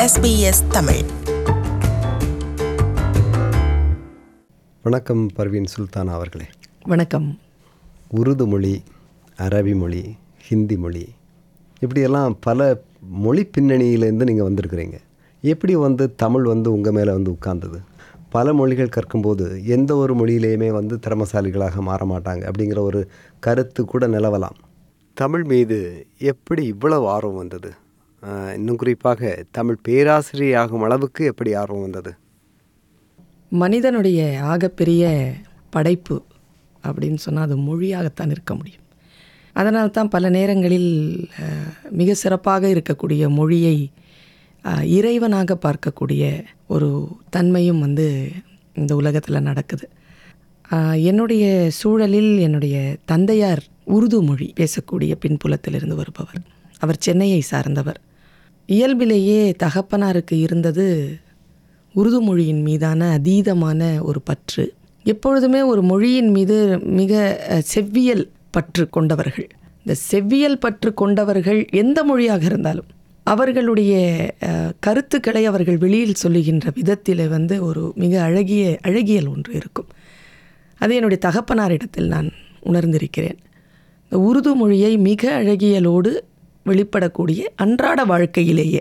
SBS Tamil வணக்கம் பர்வீன் சுல்தானா அவர்களே வணக்கம் உருது மொழி அரபி மொழி ஹிந்தி மொழி இப்படியெல்லாம் பல மொழி பின்னணியிலேருந்து நீங்கள் வந்திருக்கிறீங்க எப்படி வந்து தமிழ் வந்து உங்கள் மேலே வந்து உட்கார்ந்தது பல மொழிகள் கற்கும்போது எந்த ஒரு மொழியிலையுமே வந்து திறமசாலிகளாக மாற மாட்டாங்க அப்படிங்கிற ஒரு கருத்து கூட நிலவலாம் தமிழ் மீது எப்படி இவ்வளவு ஆர்வம் வந்தது ஆஹ், இன்னும் குறிப்பாக தமிழ் பேராசிரியராகும் அளவுக்கு எப்படி ஆர்வம் வந்தது மனிதனுடைய ஆகப்பெரிய படைப்பு அப்படின்னு சொன்னால் அது மொழியாகத்தான் இருக்க முடியும் அதனால தான் பல நேரங்களில் அஹ், மிக சிறப்பாக இருக்கக்கூடிய மொழியை அஹ், இறைவனாக பார்க்கக்கூடிய ஒரு தன்மையும் வந்து இந்த உலகத்தில் நடக்குது அஹ், என்னுடைய சூழலில் என்னுடைய தந்தையார் உருது மொழி பேசக்கூடிய பின்புலத்திலிருந்து வருபவர் அவர் சென்னையை சார்ந்தவர் இயல்பிலேயே தகப்பனாருக்கு இருந்தது உருது மொழியின் மீதான அதீதமான ஒரு பற்று எப்பொழுதுமே ஒரு மொழியின் மீது மிக அஹ், செவ்வியல் பற்று கொண்டவர்கள் இந்த செவ்வியல் பற்று கொண்டவர்கள் எந்த மொழியாக இருந்தாலும் அவர்களுடைய அஹ், கருத்துக்களை அவர்கள் வெளியில் சொல்லுகின்ற விதத்தில் வந்து ஒரு மிக அழகிய அழகியல் ஒன்று இருக்கும் அது என்னுடைய தகப்பனாரிடத்தில் நான் உணர்ந்திருக்கிறேன் இந்த உருது மொழியை மிக அழகியலோடு வெளிப்படக்கூடிய அன்றாட வாழ்க்கையிலேயே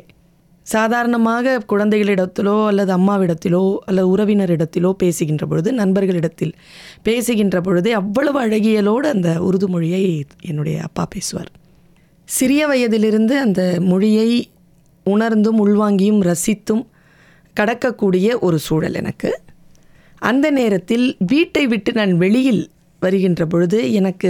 சாதாரணமாக குழந்தைகளிடத்திலோ அல்லது அம்மாவிடத்திலோ அல்லது உறவினரிடத்திலோ பேசுகின்ற பொழுது நண்பர்களிடத்தில் பேசுகின்ற பொழுதே அவ்வளவு அழகியலோடு அந்த உருது மொழியை என்னுடைய அப்பா பேசுவார் சிறிய வயதிலிருந்து அந்த மொழியை உணர்ந்தும் உள்வாங்கியும் ரசித்தும் கடக்கக்கூடிய ஒரு சூழல் எனக்கு அந்த நேரத்தில் வீட்டை விட்டு நான் வெளியில் வருகின்ற பொழுது எனக்கு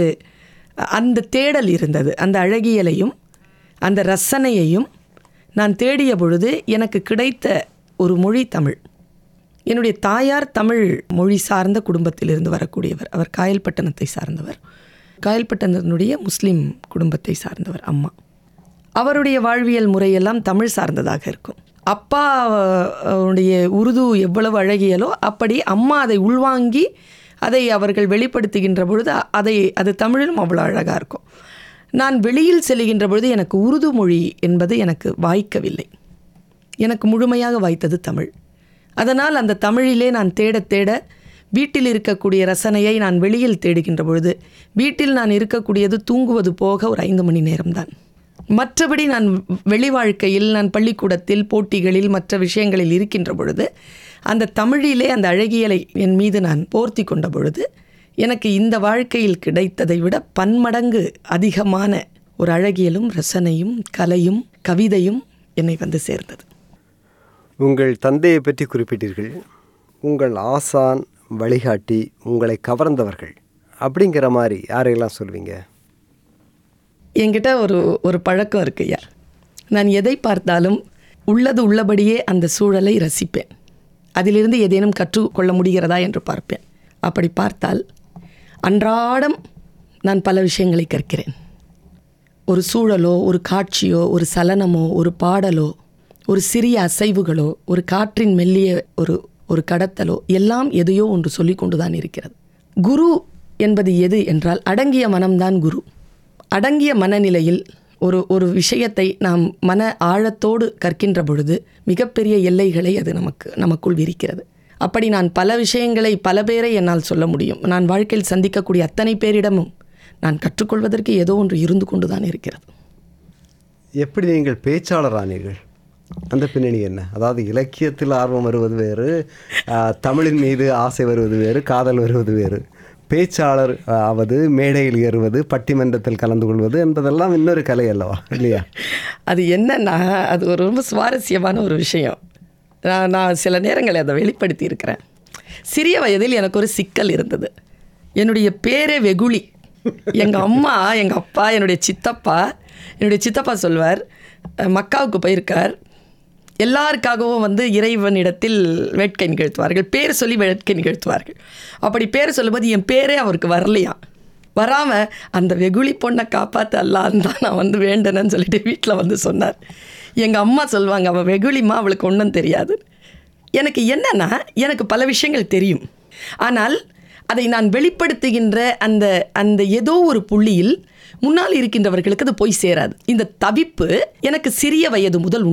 அந்த தேடல் இருந்தது அந்த அழகியலையும் அந்த ரசனையையும் நான் தேடிய பொழுது எனக்கு கிடைத்த ஒரு மொழி தமிழ் என்னுடைய தாயார் தமிழ் மொழி சார்ந்த குடும்பத்திலிருந்து வரக்கூடியவர் அவர் காயல்பட்டணத்தை சார்ந்தவர் காயல்பட்டணத்தினுடைய முஸ்லீம் குடும்பத்தை சார்ந்தவர் அம்மா அவருடைய வாழ்வியல் முறையெல்லாம் தமிழ் சார்ந்ததாக இருக்கும் அப்பா அஹ், உடைய உருது எவ்வளவு அழகியலோ அப்படி அம்மா அதை உள்வாங்கி அதை அவர்கள் வெளிப்படுத்துகின்ற பொழுது அதை அது தமிழிலும் அவ்வளோ அழகாக இருக்கும் நான் வெளியில் செல்கின்ற பொழுது எனக்கு உருது மொழி என்பது எனக்கு வாய்க்கவில்லை எனக்கு முழுமையாக வாய்த்தது தமிழ் அதனால் அந்த தமிழிலே நான் தேட தேட வீட்டில் இருக்கக்கூடிய ரசனையை நான் வெளியில் தேடுகின்ற பொழுது வீட்டில் நான் இருக்கக்கூடியது தூங்குவது போக ஒரு ஐந்து மணி நேரம்தான் மற்றபடி நான் வெளி வாழ்க்கையில் நான் பள்ளிக்கூடத்தில் போட்டிகளில் மற்ற விஷயங்களில் இருக்கின்ற பொழுது அந்த தமிழிலே அந்த அழகியலை என் மீது நான் போர்த்தி கொண்ட பொழுது எனக்கு இந்த வாழ்க்கையில் கிடைத்ததை விட பன்மடங்கு அதிகமான ஒரு அழகியலும் ரசனையும் கலையும் கவிதையும் என்னை வந்து சேர்ந்தது உங்கள் தந்தையை பற்றி குறிப்பிட்டீர்கள் உங்கள் ஆசான் வழிகாட்டி உங்களை கவர்ந்தவர்கள் அப்படிங்கிற மாதிரி யாரையெல்லாம் சொல்வீங்க என்கிட்ட ஒரு ஒரு பழக்கம் இருக்கு ஐயா நான் எதை பார்த்தாலும் உள்ளது உள்ளபடியே அந்த சூழலை ரசிப்பேன் அதிலிருந்து ஏதேனும் கற்றுக்கொள்ள முடிகிறதா என்று பார்ப்பேன் அப்படி பார்த்தால் அன்றாடம் நான் பல விஷயங்களை கற்கிறேன் ஒரு சூழலோ ஒரு காட்சியோ ஒரு சலனமோ ஒரு பாடலோ ஒரு சிறிய அசைவுகளோ ஒரு காற்றின் மெல்லிய ஒரு ஒரு கடத்தலோ எல்லாம் எதையோ ஒன்று சொல்லிக் கொண்டுதான் இருக்கிறது குரு என்பது எது என்றால் அடங்கிய மனம்தான் குரு அடங்கிய மனநிலையில் ஒரு ஒரு விஷயத்தை நாம் மன ஆழத்தோடு கற்கின்ற பொழுது மிகப்பெரிய எல்லைகளை அது நமக்கு நமக்குள் விரிக்கிறது அப்படி நான் பல விஷயங்களை பல பேரை என்னால் சொல்ல முடியும் நான் வாழ்க்கையில் சந்திக்கக்கூடிய அத்தனை பேரிடமும் நான் கற்றுக்கொள்வதற்கு ஏதோ ஒன்று இருந்து கொண்டுதான் இருக்கிறது எப்படி நீங்கள் பேச்சாளர் ஆனீர்கள் அந்த பின்னணி என்ன அதாவது இலக்கியத்தில் ஆர்வம் வருவது வேறு ஆஹ், தமிழின் மீது ஆசை வருவது வேறு காதல் வருவது வேறு பேச்சாளர் ஆவது மேடையில் ஏறுவது பட்டிமன்றத்தில் கலந்து கொள்வது என்பதெல்லாம் இன்னொரு கலை அல்லவா இல்லையா அது என்னன்னா அது ஒரு ரொம்ப சுவாரஸ்யமான ஒரு விஷயம் நான் நான் சில நேரங்களை அதை வெளிப்படுத்தி இருக்கிறேன் சிறிய வயதில் எனக்கு ஒரு சிக்கல் இருந்தது என்னுடைய பேரே வெகுளி எங்கள் அம்மா எங்கள் அப்பா என்னுடைய சித்தப்பா என்னுடைய சித்தப்பா சொல்வார் அஹ், மக்காவுக்கு போயிருக்கார் எல்லாருக்காகவும் வந்து இறைவனிடத்தில் வேட்கை நிகழ்த்துவார்கள் பேர் சொல்லி வேட்கை நிகழ்த்துவார்கள் அப்படி பேர் சொல்லும்போது என் பேரே அவருக்கு வரலையாம் வராமல் அந்த வெகுளி பொண்ணை காப்பாற்ற அல்லான்னு தான் நான் வந்து வேண்டனன்னு சொல்லிட்டு வீட்டில் வந்து சொன்னார் எங்கள் அம்மா சொல்லுவாங்க அவள் வெகுளிமா அவளுக்கு ஒன்றும் தெரியாது எனக்கு என்னன்னா எனக்கு பல விஷயங்கள் தெரியும் ஆனால் அதை நான் வெளிப்படுத்துகின்ற அந்த அந்த ஏதோ ஒரு புள்ளியில் முன்னால் இருக்கின்றவர்களுக்கு அது போய் சேராது இந்த தவிப்பு எனக்கு சிறிய வயது முதல் உண்டு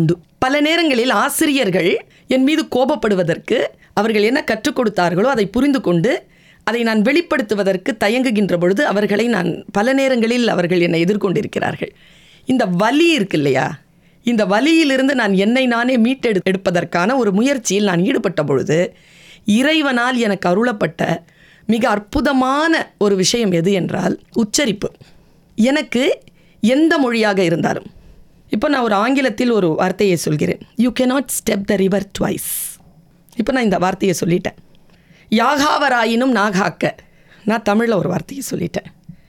பல நேரங்களில் ஆசிரியர்கள் என் மீது கோபப்படுவதற்கு அவர்கள் என்ன கற்றுக் கொடுத்தார்களோ அதை புரிந்து கொண்டு அதை நான் வெளிப்படுத்துவதற்கு தயங்குகின்ற பொழுது அவர்களை நான் பல நேரங்களில் அவர்கள் என்னை எதிர்கொண்டிருக்கிறார்கள் இந்த வலி இருக்கு இல்லையா இந்த வலியிலிருந்து நான் என்னை நானே மீட்டெடு எடுப்பதற்கான ஒரு முயற்சியில் நான் ஈடுபட்ட பொழுது இறைவனால் எனக்கு அருளப்பட்ட மிக அற்புதமான ஒரு விஷயம் எது என்றால் உச்சரிப்பு எனக்கு எந்த மொழியாக இருந்தாலும் இப்போ நான் ஒரு ஆங்கிலத்தில் ஒரு வார்த்தையை சொல்கிறேன் you cannot step the river twice இப்போ நான் இந்த வார்த்தையை சொல்லிட்டேன் யாகாவராயினும் நாகாக்க நான் தமிழில் ஒரு வார்த்தையை சொல்லிட்டேன்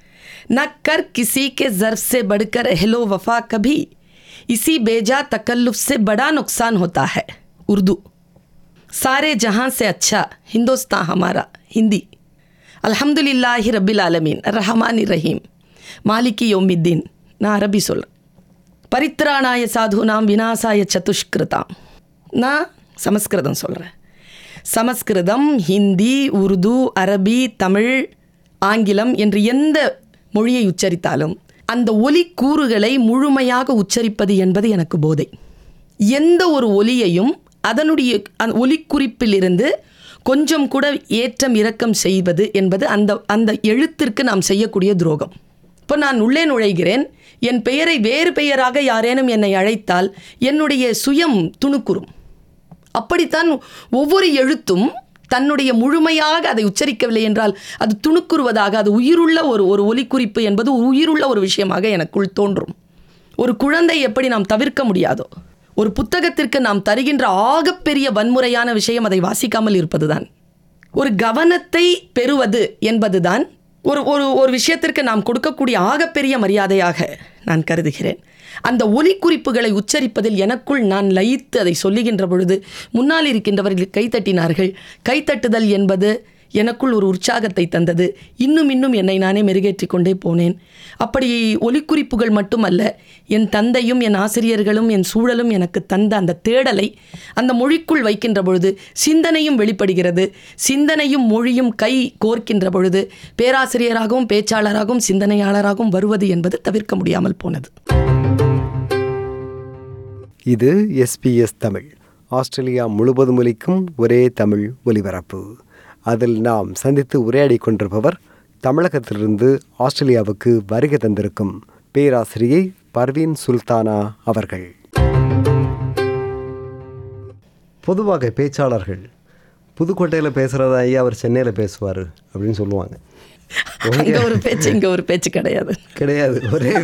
न कर किसी के ज़र्फ से बढ़कर हेलो वफा कभी इसी बेजा तकल्लुफ से बड़ा नुकसान होता है उर्दू सारे जहां से अच्छा हिंदुस्तान हमारा हिंदी அல்ஹம்துலில்லாஹி ரபில் ஆலமீன் ரஹமான் ரஹீம் மாலிகி யோமித்தீன் நான் அரபி சொல்கிறேன் பரித்ராணாய சாதுனாம் விநாசாய சதுஷ்கிருதாம் நான் சமஸ்கிருதம் சொல்கிறேன் சமஸ்கிருதம் ஹிந்தி உருது அரபி தமிழ் ஆங்கிலம் என்று எந்த மொழியை உச்சரித்தாலும் அந்த ஒலி கூறுகளை முழுமையாக உச்சரிப்பது என்பது எனக்கு போதை எந்த ஒரு ஒலியையும் அதனுடைய அந்த ஒலிக்குறிப்பிலிருந்து கொஞ்சம் கூட ஏற்றம் இறக்கம் செய்வது என்பது அந்த அந்த எழுத்திற்கு நாம் செய்யக்கூடிய துரோகம் இப்போ நான் உள்ளே நுழைகிறேன் என் பெயரை வேறு பெயராக யாரேனும் என்னை அழைத்தால் என்னுடைய சுயம் துணுக்குறும் அப்படித்தான் ஒவ்வொரு எழுத்தும் தன்னுடைய முழுமையாக அதை உச்சரிக்கவில்லை என்றால் அது துணுக்குறுவதாக அது உயிருள்ள ஒரு ஒரு ஒலிக்குறிப்பு என்பது ஒரு உயிருள்ள ஒரு விஷயமாக எனக்குள் தோன்றும் ஒரு குழந்தை எப்படி நாம் தவிர்க்க முடியாதோ ஒரு புத்தகத்திற்கு நாம் தருகின்ற ஆகப்பெரிய வன்முறையான விஷயம் அதை வாசிக்காமல் இருப்பதுதான் ஒரு கவனத்தை பெறுவது என்பதுதான் ஒரு ஒரு ஒரு விஷயத்திற்கு நாம் கொடுக்கக்கூடிய ஆகப்பெரிய மரியாதையாக நான் கருதுகிறேன் அந்த ஒலிக்குறிப்புகளை உச்சரிப்பதில் எனக்குள் நான் லயித்து அதை சொல்லுகின்ற பொழுது முன்னால் இருக்கின்றவர்கள் கைத்தட்டினார்கள் கைத்தட்டுதல் என்பது எனக்குள் ஒரு உற்சாகத்தை தந்தது இன்னும் இன்னும் என்னை நானே மெருகேற்றிக் கொண்டே போனேன் அப்படி ஒலிக்குறிப்புகள் மட்டுமல்ல என் தந்தையும் என் ஆசிரியர்களும் என் சூழலும் எனக்கு தந்த அந்த தேடலை அந்த மொழிக்குள் வைக்கின்ற பொழுது சிந்தனையும் வெளிப்படுகிறது சிந்தனையும் மொழியும் கை கோர்க்கின்ற பொழுது பேராசிரியராகவும் பேச்சாளராகவும் சிந்தனையாளராகவும் வருவது என்பது தவிர்க்க முடியாமல் போனது இது எஸ்பிஎஸ் தமிழ் ஆஸ்திரேலியா முழுவதும் ஒலிக்கும் ஒரே தமிழ் ஒலிபரப்பு அதில் நாம் சந்தித்து உரையாடி கொண்டிருப்பவர் தமிழகத்திலிருந்து ஆஸ்திரேலியாவுக்கு வருகை தந்திருக்கும் பேராசிரியை பர்வீன் சுல்தானா அவர்கள் பொதுவாக பேச்சாளர்கள் புதுக்கோட்டையில் பேசுகிறதா ஐயா அவர் சென்னையில் பேசுவார் அப்படின்னு சொல்லுவாங்க அங்கே ஒரு பேச்சு இங்கே ஒரு பேச்சு கிடையாது கிடையாது ஒரே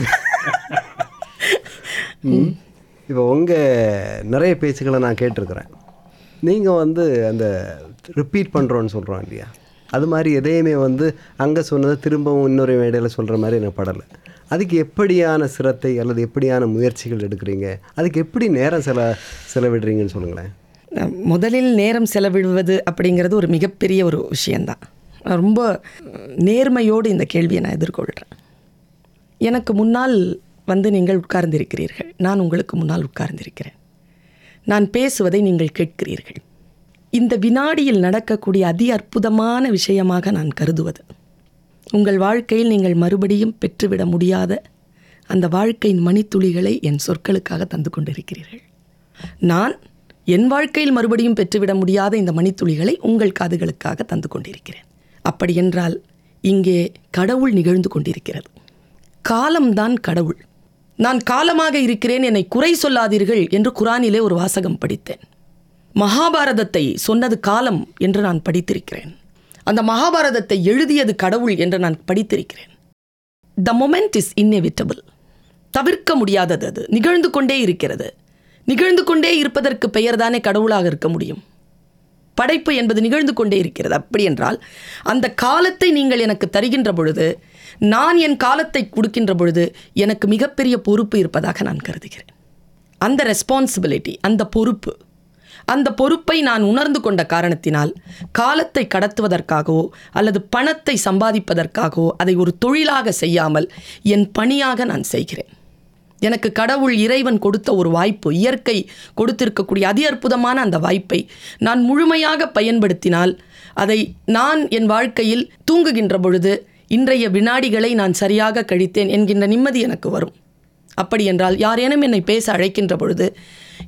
இப்போ உங்கள் நிறைய பேச்சுக்களை நான் கேட்டிருக்கிறேன் நீங்கள் வந்து அந்த ரிப்பீட் பண்ணுறோன்னு சொல்கிறோம் இல்லையா அது மாதிரி எதையுமே வந்து அங்கே சொன்னதை திரும்பவும் இன்னொரு மேடையில் சொல்கிற மாதிரி எனக்கு படலை அதுக்கு எப்படியான சிரத்தை அல்லது எப்படியான முயற்சிகள் எடுக்கிறீங்க அதுக்கு எப்படி நேரம் செல செலவிடுறீங்கன்னு சொல்லுங்களேன் முதலில் நேரம் செலவிடுவது அப்படிங்கிறது ஒரு மிகப்பெரிய ஒரு விஷயந்தான் நான் ரொம்ப நேர்மையோடு இந்த கேள்வியை நான் எதிர்கொள்கிறேன் எனக்கு முன்னால் வந்து நீங்கள் உட்கார்ந்திருக்கிறீர்கள் நான் உங்களுக்கு முன்னால் உட்கார்ந்திருக்கிறேன் நான் பேசுவதை நீங்கள் கேட்கிறீர்கள் இந்த வினாடியில் நடக்கக்கூடிய அதி அற்புதமான விஷயமாக நான் கருதுவது உங்கள் வாழ்க்கையில் நீங்கள் மறுபடியும் பெற்றுவிட முடியாத அந்த வாழ்க்கையின் மணித்துளிகளை என் சொற்களுக்காக தந்து கொண்டிருக்கிறீர்கள் நான் என் வாழ்க்கையில் மறுபடியும் பெற்றுவிட முடியாத இந்த மணித்துளிகளை உங்கள் காதுகளுக்காக தந்து கொண்டிருக்கிறேன் அப்படி என்றால் இங்கே கடவுள் நிகழ்ந்து கொண்டிருக்கிறது காலம்தான் கடவுள் நான் காலமாக இருக்கிறேன் என்னை குறை சொல்லாதீர்கள் என்று குரானிலே ஒரு வாசகம் படித்தேன் மகாபாரதத்தை சொன்னது காலம் என்று நான் படித்திருக்கிறேன் அந்த மகாபாரதத்தை எழுதியது கடவுள் என்று நான் படித்திருக்கிறேன் த மொமெண்ட் இஸ் இன்னெவிட்டபிள் தவிர்க்க முடியாதது அது நிகழ்ந்து கொண்டே இருக்கிறது நிகழ்ந்து கொண்டே இருப்பதற்கு பெயர்தானே கடவுளாக இருக்க முடியும் படைப்பு என்பது நிகழ்ந்து கொண்டே இருக்கிறது அப்படி என்றால் அந்த காலத்தை நீங்கள் எனக்கு தருகின்ற பொழுது நான் என் காலத்தை கொடுக்கின்ற பொழுது எனக்கு மிகப்பெரிய பொறுப்பு இருப்பதாக நான் கருதுகிறேன் அந்த ரெஸ்பான்சிபிலிட்டி அந்த பொறுப்பு அந்த பொறுப்பை நான் உணர்ந்து கொண்ட காரணத்தினால் காலத்தை கடத்துவதற்காகவோ அல்லது பணத்தை சம்பாதிப்பதற்காகவோ அதை ஒரு தொழிலாக செய்யாமல் என் பணியாக நான் செய்கிறேன் எனக்கு கடவுள் இறைவன் கொடுத்த ஒரு வாய்ப்பு இயற்கை கொடுத்திருக்கக்கூடிய அதி அற்புதமான அந்த வாய்ப்பை நான் முழுமையாக பயன்படுத்தினால் அதை நான் என் வாழ்க்கையில் தூங்குகின்ற பொழுது இன்றைய வினாடிகளை நான் சரியாக கழித்தேன் என்கின்ற நிம்மதி எனக்கு வரும் அப்படி என்றால் யாரேனும் என்னை பேச அழைக்கின்ற பொழுது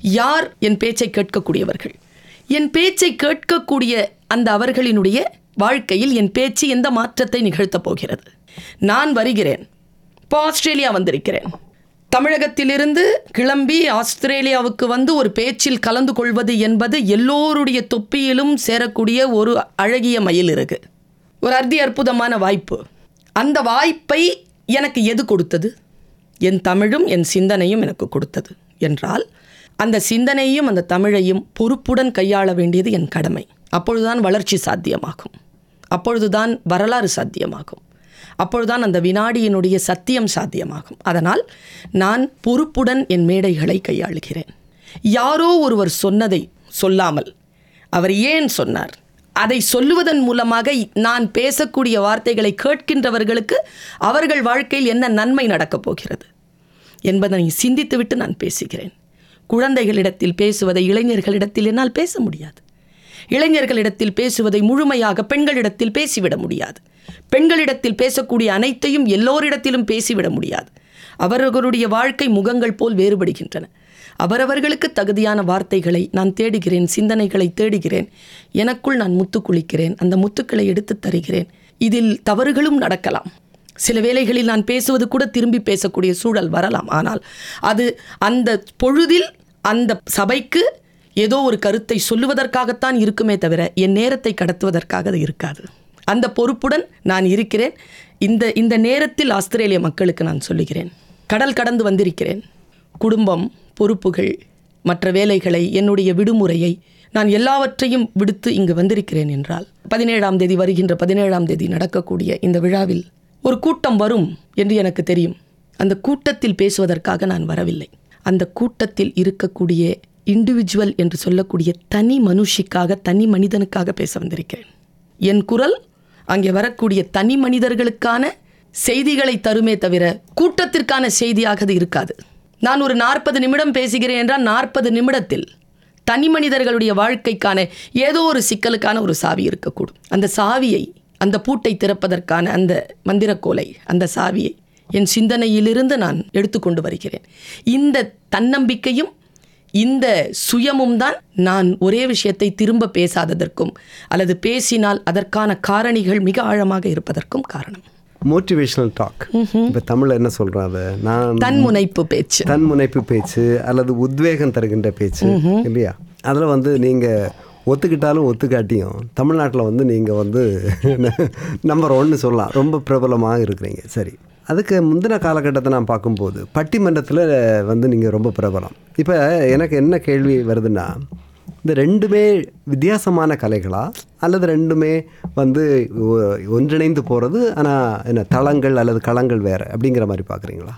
யார் என் பேச்சை கேட்கக்கூடியவர்கள் என் பேச்சை கேட்கக்கூடிய அந்த அவர்களினுடைய வாழ்க்கையில் என் பேச்சு எந்த மாற்றத்தை நிகழ்த்தப் போகிறது நான் வருகிறேன் இப்போ ஆஸ்திரேலியா வந்திருக்கிறேன் தமிழகத்திலிருந்து கிளம்பி ஆஸ்திரேலியாவுக்கு வந்து ஒரு பேச்சில் கலந்து கொள்வது என்பது எல்லோருடைய தொப்பியிலும் சேரக்கூடிய ஒரு அழகிய மயில் இருக்கு ஒரு அர்த்தி அற்புதமான வாய்ப்பு அந்த வாய்ப்பை எனக்கு எது கொடுத்தது என் தமிழும் என் சிந்தனையும் எனக்கு கொடுத்தது என்றால் அந்த சிந்தனையும் அந்த தமிழையும் பொறுப்புடன் கையாள வேண்டியது என் கடமை அப்பொழுதுதான் வளர்ச்சி சாத்தியமாகும் அப்பொழுதுதான் வரலாறு சாத்தியமாகும் அப்பொழுதுதான் அந்த வினாடியினுடைய சத்தியம் சாத்தியமாகும் அதனால் நான் பொறுப்புடன் என் மேடைகளை கையாளுகிறேன் யாரோ ஒருவர் சொன்னதை சொல்லாமல் அவர் ஏன் சொன்னார் அதை சொல்லுவதன் மூலமாக நான் பேசக்கூடிய வார்த்தைகளை கேட்கின்றவர்களுக்கு அவர்கள் வாழ்க்கையில் என்ன நன்மை நடக்கப் போகிறது என்பதனை சிந்தித்துவிட்டு நான் பேசுகிறேன் குழந்தைகளிடத்தில் பேசுவதை இளைஞர்களிடத்தில் என்னால் பேச முடியாது இளைஞர்களிடத்தில் பேசுவதை முழுமையாக பெண்களிடத்தில் பேசிவிட முடியாது பெண்களிடத்தில் பேசக்கூடிய அனைத்தையும் எல்லோரிடத்திலும் பேசிவிட முடியாது அவர்களுடைய வாழ்க்கை முகங்கள் போல் வேறுபடுகின்றன அவரவர்களுக்கு தகுதியான வார்த்தைகளை நான் தேடுகிறேன் சிந்தனைகளை தேடுகிறேன் எனக்குள் நான் முத்து குளிக்கிறேன் அந்த முத்துக்களை எடுத்துத் தருகிறேன் இதில் தவறுகளும் நடக்கலாம் சில வேளைகளில் நான் பேசுவது கூட திரும்பி பேசக்கூடிய சூழல் வரலாம் ஆனால் அது அந்த பொழுதில் அந்த சபைக்கு ஏதோ ஒரு கருத்தை சொல்லுவதற்காகத்தான் இருக்குமே தவிர என் நேரத்தை கடத்துவதற்காக அது இருக்காது அந்த பொறுப்புடன் நான் இருக்கிறேன் இந்த இந்த நேரத்தில் ஆஸ்திரேலிய மக்களுக்கு நான் சொல்லுகிறேன் கடல் கடந்து வந்திருக்கிறேன் குடும்பம் பொறுப்புகள் மற்ற வேலைகளை என்னுடைய விடுமுறையை நான் எல்லாவற்றையும் விடுத்து இங்கு வந்திருக்கிறேன் என்றால் பதினேழாம் தேதி வருகின்ற பதினேழாம் தேதி நடக்கக்கூடிய இந்த விழாவில் ஒரு கூட்டம் வரும் என்று எனக்கு தெரியும் அந்த கூட்டத்தில் பேசுவதற்காக நான் வரவில்லை அந்த கூட்டத்தில் இருக்கக்கூடிய இண்டிவிஜுவல் என்று சொல்லக்கூடிய தனி மனுஷிக்காக தனி மனிதனுக்காக பேச வந்திருக்கிறேன் என் குரல் அங்கே வரக்கூடிய தனி மனிதர்களுக்கான செய்திகளை தருமே தவிர கூட்டத்திற்கான செய்தியாக அது இருக்காது நான் ஒரு நாற்பது நிமிடம் பேசுகிறேன் என்றால் நாற்பது நிமிடத்தில் தனி மனிதர்களுடைய வாழ்க்கைக்கான ஏதோ ஒரு சிக்கலுக்கான ஒரு சாவி இருக்கக்கூடும் அந்த சாவியை அந்த பூட்டை திறப்பதற்கான அந்த மந்திரக்கோலை அந்த சாவியை என் சிந்தனையிலிருந்து நான் எடுத்துக்கொண்டு வருகிறேன் இந்த தன்னம்பிக்கையும் இந்த சுயமும் தான் நான் ஒரே விஷயத்தை திரும்ப பேசாததற்கும் அல்லது பேசினால் அதற்கான காரணிகள் மிக ஆழமாக இருப்பதற்கும் காரணம் மோட்டிவேஷனல் டாக் இப்போ தமிழில் என்ன சொல்கிறோம் அதை நான் தன்முனைப்பு பேச்சு தன்முனைப்பு பேச்சு அல்லது உத்வேகம் தருகின்ற பேச்சு இல்லையா அதில் வந்து நீங்கள் ஒத்துக்கிட்டாலும் ஒத்துக்காட்டியும் தமிழ்நாட்டில் வந்து நீங்கள் வந்து நம்பர் ஒன்று சொல்லலாம் ரொம்ப பிரபலமாக இருக்கிறீங்க சரி அதுக்கு முந்தின காலகட்டத்தை நான் பார்க்கும்போது பட்டிமன்றத்தில் வந்து நீங்கள் ரொம்ப பிரபலம் இப்போ எனக்கு என்ன கேள்வி வருதுன்னா இந்த ரெண்டுமே வித்தியாசமான கலைகளா அல்லது ரெண்டுமே வந்து ஒ- ஒன்றிணைந்து போகிறது ஆனால் என்ன தளங்கள் அல்லது களங்கள் வேறு அப்படிங்கிற மாதிரி பார்க்குறீங்களா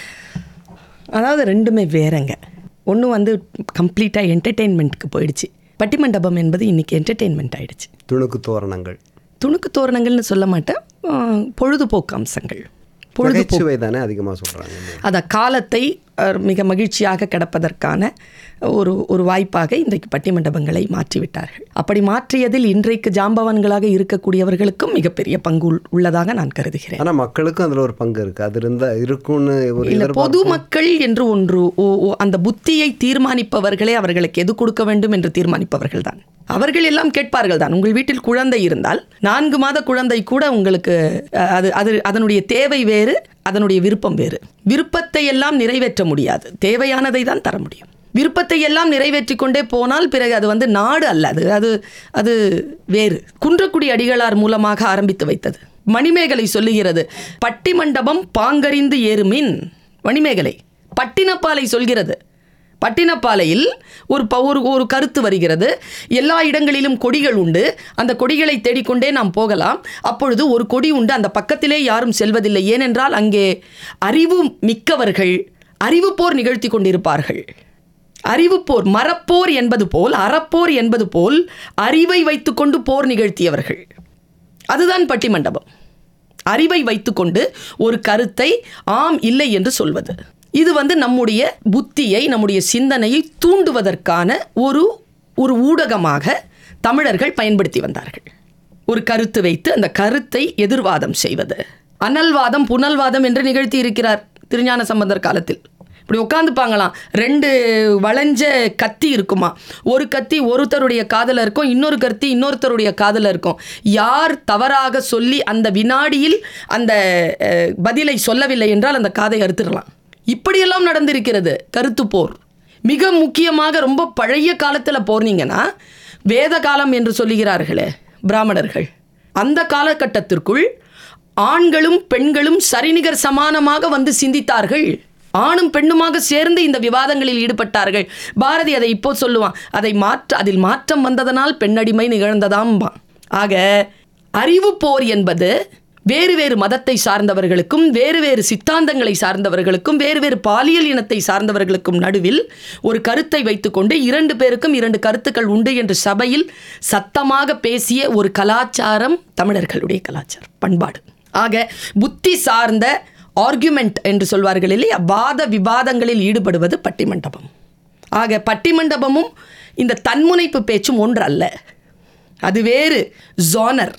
அதாவது ரெண்டுமே வேறங்க ஒன்று வந்து கம்ப்ளீட்டாக என்டர்டெயின்மெண்ட்டுக்கு போயிடுச்சு பட்டிமண்டபம் என்பது இன்றைக்கி என்டர்டெயின்மெண்ட் ஆயிடுச்சு துணுக்கு தோரணங்கள் துணுக்கு தோரணங்கள்னு சொல்ல மாட்டேன் ஆ, பொழுதுபோக்கு அம்சங்கள் பொழுது நகைச்சுவை தானே அதிகமாக சொல்கிறாங்க அத காலத்தை அஹ், மிக மகிழ்ச்சியாக கிடப்பதற்கான ஒரு ஒரு வாய்ப்பாக இன்றைக்கு பட்டிமண்டபங்களை மாற்றிவிட்டார்கள் அப்படி மாற்றியதில் இன்றைக்கு ஜாம்பவான்களாக இருக்கக்கூடியவர்களுக்கும் மிகப்பெரிய பங்கு உள்- உள்ளதாக நான் கருதுகிறேன் ஆனால் மக்களுக்கும் அதில் ஒரு பங்கு இருக்குது அது இருந்தால் இருக்கும்னு ஒரு இல்ல எதிர்பார்ப்பு பொதுமக்கள் என்று ஒன்று ஓ- ஓ- அந்த புத்தியை தீர்மானிப்பவர்களே அவர்களுக்கு எது கொடுக்க வேண்டும் என்று தீர்மானிப்பவர்கள் தான் அவர்கள் எல்லாம் கேட்பார்கள் தான் உங்கள் வீட்டில் குழந்தை இருந்தால் நான்கு மாத குழந்தை கூட உங்களுக்கு அஹ், அது அது அதனுடைய தேவை வேறு அதனுடைய விருப்பம் வேறு விருப்பத்தை எல்லாம் நிறைவேற்ற முடியாது தேவையானதை தான் தர முடியும் விருப்பத்தை எல்லாம் நிறைவேற்றி கொண்டே போனால் பிறகு அது வந்து நாடு அல்ல அது அது அது வேறு குன்றக்குடி அடிகளார் மூலமாக ஆரம்பித்து வைத்தது மணிமேகலை சொல்லுகிறது பட்டிமண்டபம் பாங்கறிந்து ஏறுமின் மணிமேகலை பட்டினப்பாலை சொல்கிறது பட்டினப்பாலையில் ஒரு ப- ஒரு ஒரு கருத்து வருகிறது எல்லா இடங்களிலும் கொடிகள் உண்டு அந்த கொடிகளை தேடிக்கொண்டே நாம் போகலாம் அப்பொழுது ஒரு கொடி உண்டு அந்த பக்கத்திலே யாரும் செல்வதில்லை ஏனென்றால் அங்கே அறிவு மிக்கவர்கள் அறிவு போர் நிகழ்த்தி கொண்டிருப்பார்கள் அறிவுப்போர் மரப்போர் என்பது போல் அறப்போர் என்பது போல் அறிவை வைத்துக்கொண்டு போர் நிகழ்த்தியவர்கள் அதுதான் பட்டிமண்டபம் அறிவை வைத்துக்கொண்டு ஒரு கருத்தை ஆம் இல்லை என்று சொல்வது இது வந்து நம்முடைய புத்தியை நம்முடைய சிந்தனையை தூண்டுவதற்கான ஒரு ஒரு ஊடகமாக தமிழர்கள் பயன்படுத்தி வந்தார்கள் ஒரு கருத்து வைத்து அந்த கருத்தை எதிர்வாதம் செய்வது அனல்வாதம் புனல்வாதம் என்று நிகழ்த்தி இருக்கிறார் திருஞான சம்பந்தர் காலத்தில் இப்படி உட்காந்துப்பாங்களாம் ரெண்டு வளைஞ்ச கத்தி இருக்குமா ஒரு கத்தி ஒருத்தருடைய காதில் இருக்கும் இன்னொரு கத்தி இன்னொருத்தருடைய காதில் இருக்கும் யார் தவறாக சொல்லி அந்த வினாடியில் அந்த அஹ், பதிலை சொல்லவில்லை என்றால் அந்த காதை அறுத்துடலாம் இப்படியெல்லாம் நடந்திருக்கிறது கருத்து போர் மிக முக்கியமாக ரொம்ப பழைய காலத்தில் போனீங்கன்னா வேத காலம் என்று சொல்லுகிறார்களே பிராமணர்கள் அந்த காலகட்டத்திற்குள் ஆண்களும் பெண்களும் சரிநிகர் சமானமாக வந்து சிந்தித்தார்கள் ஆணும் பெண்ணுமாக சேர்ந்து இந்த விவாதங்களில் ஈடுபட்டார்கள் பாரதி அதை இப்போ சொல்லுவான் அதை மாற்ற அதில் மாற்றம் வந்ததனால் பெண்ணடிமை நிகழ்ந்ததாம்பான் ஆக அறிவு போர் என்பது வேறு வேறு மதத்தை சார்ந்தவர்களுக்கும் வேறு வேறு சித்தாந்தங்களை சார்ந்தவர்களுக்கும் வேறு வேறு பாலியல் இனத்தை சார்ந்தவர்களுக்கும் நடுவில் ஒரு கருத்தை வைத்துக்கொண்டு இரண்டு பேருக்கும் இரண்டு கருத்துக்கள் உண்டு என்று சபையில் சத்தமாக பேசிய ஒரு கலாச்சாரம் தமிழர்களுடைய கலாச்சாரம் பண்பாடு ஆக புத்தி சார்ந்த ஆர்குமெண்ட் என்று சொல்வார்கள் இல்லையா வாத விவாதங்களில் ஈடுபடுவது பட்டிமண்டபம் ஆக பட்டிமண்டபமும் இந்த தன்முனைப்பு பேச்சும் ஒன்று அல்ல அது வேறு ஜோனர்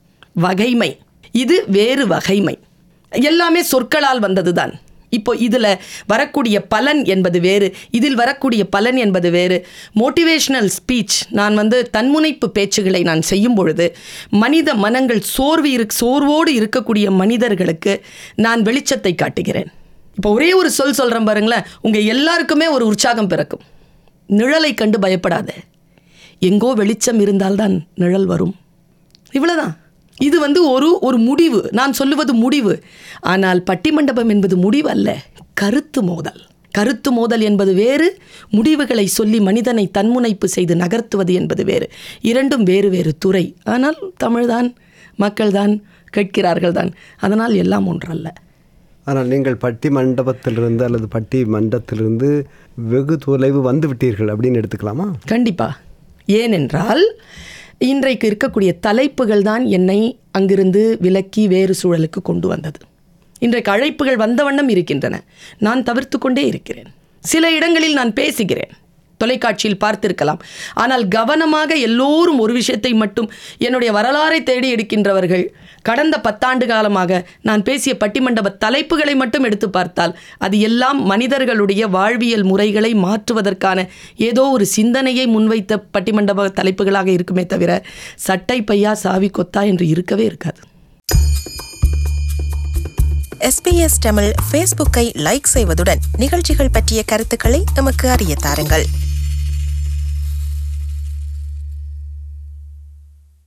வகைமை இது வேறு வகைமை எல்லாமே சொற்களால் வந்ததுதான் இப்போ இதில் வரக்கூடிய பலன் என்பது வேறு இதில் வரக்கூடிய பலன் என்பது வேறு மோட்டிவேஷனல் ஸ்பீச் நான் வந்து தன்முனைப்பு பேச்சுகளை நான் செய்யும் பொழுது மனித மனங்கள் சோர்வு இரு சோர்வோடு இருக்கக்கூடிய மனிதர்களுக்கு நான் வெளிச்சத்தை காட்டுகிறேன் இப்போ ஒரே ஒரு சொல் சொல்கிறேன் பாருங்களேன் உங்கள் எல்லாருக்குமே ஒரு உற்சாகம் பிறக்கும் நிழலை கண்டு பயப்படாத எங்கோ வெளிச்சம் இருந்தால்தான் நிழல் வரும் இவ்வளவுதான் இது வந்து ஒரு ஒரு முடிவு நான் சொல்லுவது முடிவு ஆனால் பட்டிமண்டபம் என்பது முடிவு அல்ல கருத்து மோதல் கருத்து மோதல் என்பது வேறு முடிவுகளை சொல்லி மனிதனை தன்முனைப்பு செய்து நகர்த்துவது என்பது வேறு இரண்டும் வேறு வேறு துறை ஆனால் தமிழ்தான் மக்கள்தான் கேட்கிறார்கள் தான் அதனால் எல்லாம் ஒன்றல்ல ஆனால் நீங்கள் பட்டி மண்டபத்திலிருந்து அல்லது பட்டி மண்டத்திலிருந்து வெகு தொலைவு வந்து விட்டீர்கள் அப்படின்னு எடுத்துக்கலாமா கண்டிப்பா ஏனென்றால் இன்றைக்கு இருக்கக்கூடிய தலைப்புகள் தான் என்னை அங்கிருந்து விலக்கி வேறு சூழலுக்கு கொண்டு வந்தது இன்றைக்கு அழைப்புகள் வந்த வண்ணம் இருக்கின்றன நான் தவிர்த்து கொண்டே இருக்கிறேன் சில இடங்களில் நான் பேசுகிறேன் தொலைக்காட்சியில் பார்த்திருக்கலாம் ஆனால் கவனமாக எல்லோரும் ஒரு விஷயத்தை மட்டும் என்னுடைய வரலாறை தேடி எடுக்கின்றவர்கள் கடந்த பத்தாண்டு காலமாக நான் பேசிய பட்டிமண்டப தலைப்புகளை மட்டும் எடுத்து பார்த்தால் அது எல்லாம் மனிதர்களுடைய வாழ்வியல் முறைகளை மாற்றுவதற்கான ஏதோ ஒரு சிந்தனையை முன்வைத்த பட்டிமண்டப தலைப்புகளாக இருக்குமே தவிர சட்டை பையா சாவி கொத்தா என்று இருக்கவே இருக்காது எஸ்பிஎஸ் தமிழ் ஃபேஸ்புக்கை லைக் செய்வதுடன் நிகழ்ச்சிகள் பற்றிய கருத்துக்களை எமக்கு அறிய தாருங்கள்